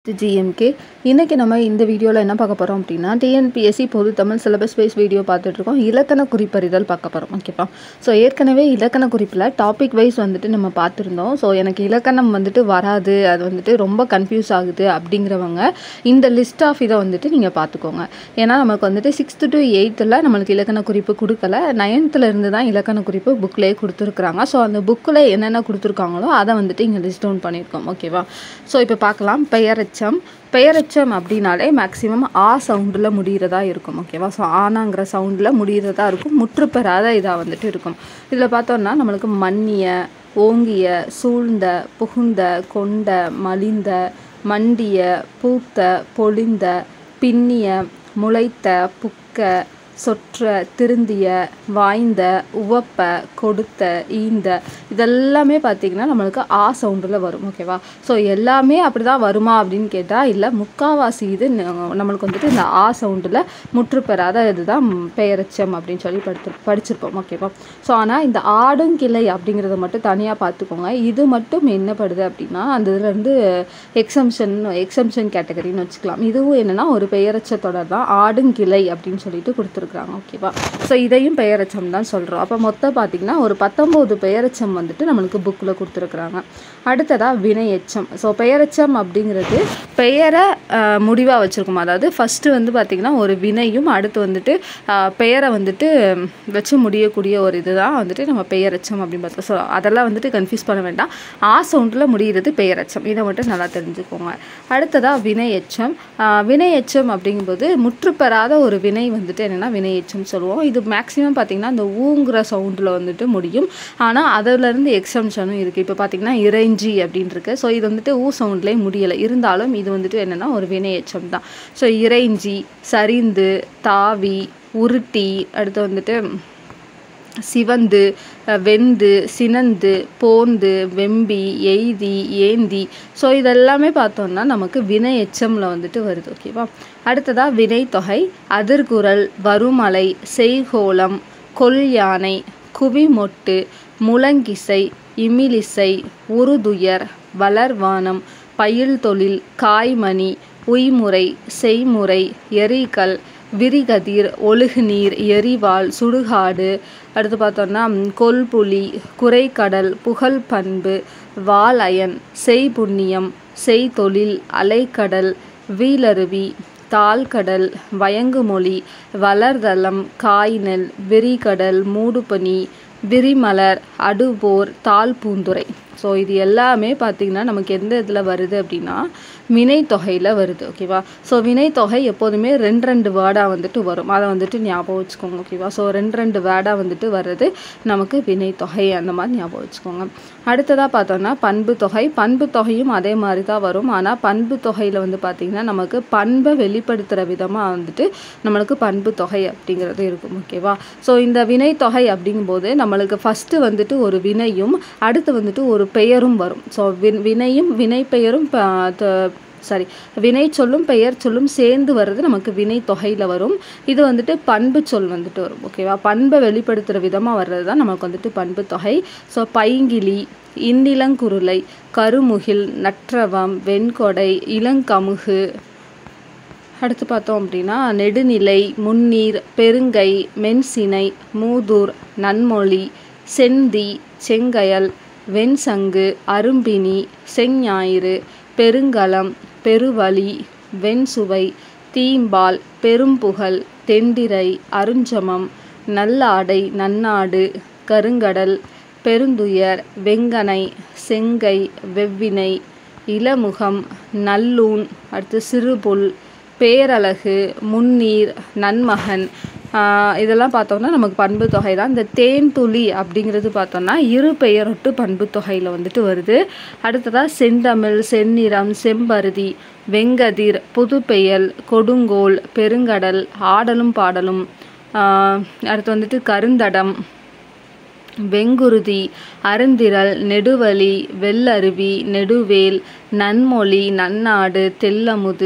GMK இன்றைக்கி நம்ம இந்த வீடியோவில் என்ன பார்க்க போகிறோம் அப்படின்னா டிஎன்பிஎஸ்சி பொது தமிழ் சிலபஸ் வைஸ் வீடியோ பார்த்துட்ருக்கோம் இலக்கண குறிப்பறிதல் பார்க்க போகிறோம் ஓகேப்பா ஸோ ஏற்கனவே இலக்கண குறிப்பில் டாபிக் வைஸ் வந்துட்டு நம்ம பார்த்துருந்தோம் ஸோ எனக்கு இலக்கணம் வந்துட்டு வராது அது வந்துட்டு ரொம்ப கன்ஃபியூஸ் ஆகுது அப்படிங்கிறவங்க இந்த லிஸ்ட் ஆஃப் இதை வந்துட்டு நீங்கள் பார்த்துக்கோங்க ஏன்னா நமக்கு வந்துட்டு சிக்ஸ்த்து டு எயித்தில் நம்மளுக்கு இலக்கண குறிப்பு கொடுக்கல நைன்த்தில் இருந்து தான் இலக்கண குறிப்பு புக்லேயே கொடுத்துருக்குறாங்க ஸோ அந்த புக்கில் என்னென்ன கொடுத்துருக்காங்களோ அதை வந்துட்டு இங்கே லிஸ்ட் டவுன் பண்ணியிருக்கோம் ஓகேவா ஸோ இப்போ பார்க்கலாம் பெயரச்சம் பெயரச்சம் அப்படின்னாலே மேக்ஸிமம் ஆ சவுண்டில் முடிகிறதா இருக்கும் ஓகேவா ஸோ ஆனாங்கிற சவுண்டில் முடிகிறதா இருக்கும் முற்றுப்பெறாத இதாக வந்துட்டு இருக்கும் இதில் பார்த்தோம்னா நம்மளுக்கு மன்னிய ஓங்கிய சூழ்ந்த புகுந்த கொண்ட மலிந்த மண்டிய பூத்த பொழிந்த பின்னிய முளைத்த புக்க சொற்ற திருந்திய வாய்ந்த உவப்ப கொடுத்த ஈந்த இதெல்லாமே பார்த்திங்கன்னா நம்மளுக்கு ஆ சவுண்டில் வரும் ஓகேவா ஸோ எல்லாமே அப்படி தான் வருமா அப்படின்னு கேட்டால் இல்லை முக்காவாசி இது ந- நம்மளுக்கு வந்துட்டு இந்த ஆ சவுண்டில் முற்றுப்பெறாத இதுதான் பெயரச்சம் அப்படின்னு சொல்லி படுத்து படிச்சிருப்போம் ஓகேவா ஸோ ஆனால் இந்த ஆடும் கிளை அப்படிங்கிறத மட்டும் தனியாக பார்த்துக்கோங்க இது மட்டும் என்னப்படுது அப்படின்னா அந்த இதுலேருந்து எக்ஸம்ஷன் எக்ஸம்ஷன் கேட்டகரின்னு வச்சுக்கலாம் இதுவும் என்னென்னா ஒரு பெயரச்ச தொடர் தான் ஆடுங்கிளை அப்படின்னு சொல்லிட்டு கொடுத்துருக்குறாங்க ஓகேவா ஸோ இதையும் பெயரச்சம் தான் சொல்கிறோம் அப்போ மொத்தம் பார்த்திங்கன்னா ஒரு பத்தொம்போது பெயரச்சம் வந்துட்டு நம்மளுக்கு புக்கில் கொடுத்துருக்குறாங்க அடுத்ததாக வினையெச்சம் ஸோ பெயரச்சம் அப்படிங்கிறது பெயரை முடிவாக வச்சுருக்கோம் அதாவது ஃபஸ்ட்டு வந்து பார்த்திங்கன்னா ஒரு வினையும் அடுத்து வந்துட்டு ஆஹ், பெயரை வந்துட்டு வச்சு முடியக்கூடிய ஒரு இதுதான் வந்துட்டு நம்ம பெயரச்சம் அப்படின்னு பார்த்தோம் ஸோ அதெல்லாம் வந்துட்டு கன்ஃபியூஸ் பண்ண வேண்டாம் ஆ சவுண்டில் முடிகிறது பெயரச்சம் இதை மட்டும் நல்லா தெரிஞ்சுக்கோங்க அடுத்ததாக வினையெச்சம் ஆஹ், வினையெச்சம் அப்படிங்கும்போது முற்றுப்பெறாத ஒரு வினை வந்துட்டு என்னென்னா வினையெச்சம் சொல்லுவோம் இது மேக்ஸிமம் பார்த்திங்கன்னா இந்த ஊங்குற சவுண்டில் வந்துட்டு முடியும் ஆனால் அதிலேருந்து எக்ஸம்ஷனும் இருக்குது இப்போ பார்த்திங்கன்னா இறைஞ்சி அப்படின்னு இருக்கு ஸோ இது வந்துட்டு ஊ சவுண்ட்லேயே முடியலை இருந்தாலும் இது வந்துட்டு என்னென்னா ஒரு வினையெச்சம் தான் ஸோ இறைஞ்சி சரிந்து தாவி உருட்டி அடுத்து வந்துட்டு சிவந்து அஹ், வெந்து சினந்து போந்து வெம்பி எய்தி ஏந்தி ஸோ இதெல்லாமே பார்த்தோம்னா நமக்கு வினை எச்சம்ல வந்துட்டு வருது ஓகேவா அடுத்ததா வினைத்தொகை அதிர்குரல் வருமலை செய்கோலம் கொல் யானை குவிமொட்டு முழங்கிசை இமிலிசை உருதுயர் வளர்வானம் பயில் தொழில் காய்மணி உய்முறை செய்முறை எரிகல் விரிகதிர் ஒழுகுநீர் எரிவாள் சுடுகாடு அடுத்து பார்த்தோம்னா ம், கொல்புலி குறைக்கடல் புகழ் பண்பு வாலயன் செய்புண்ணியம் செய்தொழில் அலைக்கடல் வீலருவி தாழ்கடல் வயங்குமொழி வளர்தலம் காய்நெல் விரிகடல் மூடுபனி விரிமலர் அடுபோர் தாழ் பூந்துரை ஸோ இது எல்லாமே பார்த்திங்கன்னா நமக்கு எந்த இதில் வருது அப்படின்னா வினைத்தொகையில் வருது ஓகேவா ஸோ வினைத்தொகை எப்போதுமே ரெண்டு ரெண்டு வேர்டாக வந்துட்டு வரும் அதை வந்துட்டு ஞாபகம் வச்சுக்கோங்க ஓகேவா ஸோ ரெண்டு ரெண்டு வேர்டாக வந்துட்டு வர்றது நமக்கு வினைத்தொகை அந்த மாதிரி ஞாபகம் வச்சுக்கோங்க அடுத்ததாக பார்த்தோம்னா பண்பு தொகை பண்பு தொகையும் அதே மாதிரி தான் வரும் ஆனால் பண்பு தொகையில் வந்து பார்த்திங்கன்னா நமக்கு பண்பை வெளிப்படுத்துகிற விதமாக வந்துட்டு நம்மளுக்கு பண்பு தொகை அப்படிங்கிறது இருக்கும் ஓகேவா ஸோ இந்த வினைத்தொகை அப்படிங்கும்போது நம்மளுக்கு ஃபஸ்ட்டு வந்துட்டு ஒரு வினையும் அடுத்து வந்துட்டு ஒரு பெயரும் வரும் ஸோ வின் வினையும் வினை பெயரும் ப- த- சாரி வினை சொல்லும் பெயர் சொல்லும் சேர்ந்து வர்றது நமக்கு வினை தொகையில் வரும் இது வந்துட்டு பண்பு சொல் வந்துட்டு வரும் ஓகேவா பண்பை வெளிப்படுத்துகிற விதமாக வர்றது தான் நமக்கு வந்துட்டு பண்பு தொகை ஸோ பைங்கிளி இந்திலங்குருளை கருமுகில் நற்றவம் வெண்கொடை இளங்கமுகு அடுத்து பார்த்தோம் அப்படின்னா நெடுநிலை முன்னீர் பெருங்கை மென்சினை மூதூர் நன்மொழி செந்தி செங்கயல் வெண்சங்கு அரும்பினி செஞ்ஞாயிறு பெருங்கலம் பெருவழி வெண்சுவை தீம்பால் பெரும்புகழ் தெண்டிரை அருஞ்சமம் நல்லாடை நன்னாடு கருங்கடல் பெருந்துயர் வெங்கனை செங்கை வெவ்வினை இளமுகம் நல்லூன் அடுத்து சிறுபுல் பேரழகு முன்னீர் நன்மகன் ஆஹ் இதெல்லாம் பார்த்தோம்னா நமக்கு பண்பு தொகை தான் இந்த தேன் துளி அப்படிங்கிறது பார்த்தோம்னா இரு பெயரொட்டு பண்பு தொகையில் வந்துட்டு வருது அடுத்ததாக செந்தமிழ் செந்நிறம் செம்பருதி வெங்கதிர் புதுப்பெயல் கொடுங்கோல் பெருங்கடல் ஆடலும் பாடலும் ஆஹ் அடுத்து வந்துட்டு கருந்தடம் வெங்குருதி அருந்திரல் நெடுவழி வெள்ளருவி நெடுவேல் நன்மொழி நன்னாடு தெல்லமுது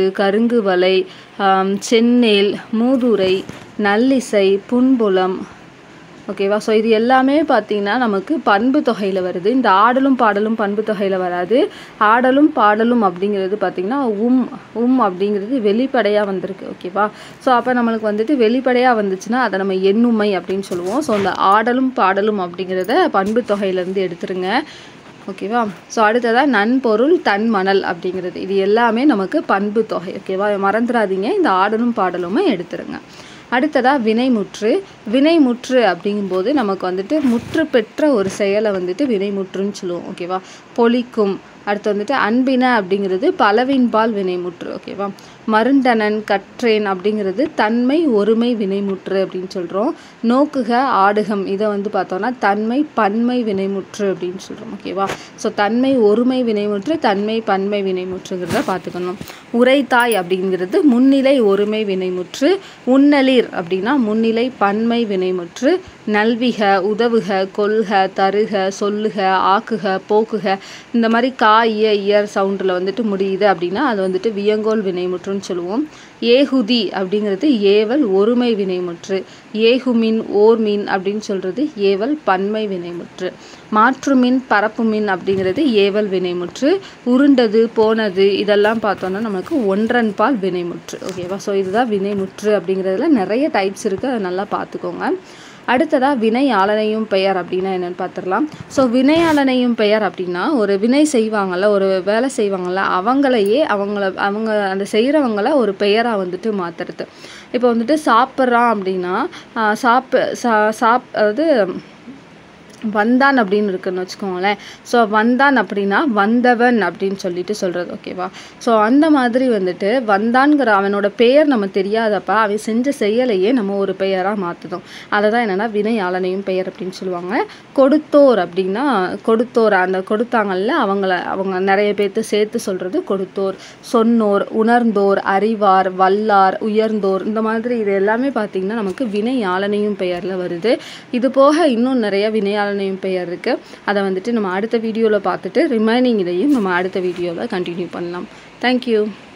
கருங்குவலை ஆம், செந்நேல் மூதுரை நல்லிசை புன்புலம் ஓகேவா ஸோ இது எல்லாமே பார்த்தீங்கன்னா நமக்கு பண்பு தொகையில் வருது இந்த ஆடலும் பாடலும் பண்பு தொகையில் வராது ஆடலும் பாடலும் அப்படிங்கிறது பார்த்தீங்கன்னா உம் உம் அப்படிங்கிறது வெளிப்படையாக வந்திருக்கு ஓகேவா ஸோ அப்போ நம்மளுக்கு வந்துட்டு வெளிப்படையாக வந்துச்சுன்னா அதை நம்ம எண்ணுமை அப்படின்னு சொல்லுவோம் ஸோ அந்த ஆடலும் பாடலும் அப்படிங்கிறத பண்பு தொகையிலேருந்து எடுத்துருங்க ஓகேவா ஸோ அடுத்ததாக நன்பொருள் தன் மணல் அப்படிங்கிறது இது எல்லாமே நமக்கு பண்பு தொகை ஓகேவா மறந்துடாதீங்க இந்த ஆடலும் பாடலுமே எடுத்துருங்க அடுத்ததாக வினைமுற்று வினைமுற்று அப்படிங்கும்போது நமக்கு வந்துட்டு முற்று பெற்ற ஒரு செயலை வந்துட்டு வினைமுற்றுன்னு சொல்லுவோம் ஓகேவா பொலிக்கும் அடுத்து வந்துட்டு அன்பின அப்படிங்கிறது பலவின்பால் வினைமுற்று ஓகேவா மருண்டனன் கற்றேன் அப்படிங்கிறது தன்மை ஒருமை வினைமுற்று அப்படின்னு சொல்கிறோம் நோக்குக ஆடுகம் இதை வந்து பார்த்தோன்னா தன்மை பன்மை வினைமுற்று அப்படின்னு சொல்கிறோம் ஓகேவா ஸோ தன்மை ஒருமை வினைமுற்று தன்மை பன்மை வினைமுற்றுங்கிறத பார்த்துக்கணும் உரைத்தாய் அப்படிங்கிறது முன்னிலை ஒருமை வினைமுற்று உன்னலிர் அப்படின்னா முன்னிலை பன்மை வினைமுற்று நல்விக உதவுக கொல்க தருக சொல்லுக ஆக்குக போக்குக இந்த மாதிரி கா இய இயர் சவுண்டில் வந்துட்டு முடியுது அப்படின்னா அது வந்துட்டு வியங்கோல் வினைமுற்றுன்னு சொல்லுவோம் ஏகுதி அப்படிங்கிறது ஏவல் ஒருமை வினைமுற்று ஏகுமின் ஓர்மின் அப்படின்னு சொல்கிறது ஏவல் பன்மை வினைமுற்று மாற்றுமின் பரப்புமின் அப்படிங்கிறது ஏவல் வினைமுற்று உருண்டது போனது இதெல்லாம் பார்த்தோன்னா நமக்கு ஒன்றன் பால் வினைமுற்று ஓகேவா ஸோ இதுதான் வினைமுற்று அப்படிங்கிறதுல நிறைய டைப்ஸ் இருக்குது அதை நல்லா பார்த்துக்கோங்க அடுத்ததாக வினையாளனையும் பெயர் அப்படின்னா என்னென்னு பார்த்துடலாம் ஸோ வினையாளனையும் பெயர் அப்படின்னா ஒரு வினை செய்வாங்கள்ல ஒரு வேலை செய்வாங்கள்ல அவங்களையே அவங்கள அவங்க அந்த செய்கிறவங்கள ஒரு பெயராக வந்துட்டு மாற்றுறது இப்போ வந்துட்டு சாப்பிட்றான் அப்படின்னா சாப்பு சா சாப் அதாவது வந்தான் அப்படின்னு இருக்குன்னு வச்சுக்கோங்களேன் ஸோ வந்தான் அப்படின்னா வந்தவன் அப்படின்னு சொல்லிட்டு சொல்கிறது ஓகேவா ஸோ அந்த மாதிரி வந்துட்டு வந்தான்கிற அவனோட பெயர் நம்ம தெரியாதப்ப அவன் செஞ்ச செயலையே நம்ம ஒரு பெயராக மாற்றுதோம் அதை தான் என்னென்னா வினையாளனையும் பெயர் அப்படின்னு சொல்லுவாங்க கொடுத்தோர் அப்படின்னா கொடுத்தோர் அந்த கொடுத்தாங்கல்ல அவங்கள அவங்க நிறைய பேர்த்து சேர்த்து சொல்கிறது கொடுத்தோர் சொன்னோர் உணர்ந்தோர் அறிவார் வல்லார் உயர்ந்தோர் இந்த மாதிரி இது எல்லாமே பார்த்திங்கன்னா நமக்கு வினையாளனையும் பெயரில் வருது இது போக இன்னும் நிறைய வினையாளனையும் பெயர் இருக்குது அதை வந்துட்டு நம்ம அடுத்த வீடியோவில் பார்த்துட்டு ரிமைனிங் இதையும் நம்ம அடுத்த வீடியோவில் கண்டினியூ பண்ணலாம் தேங்க்யூ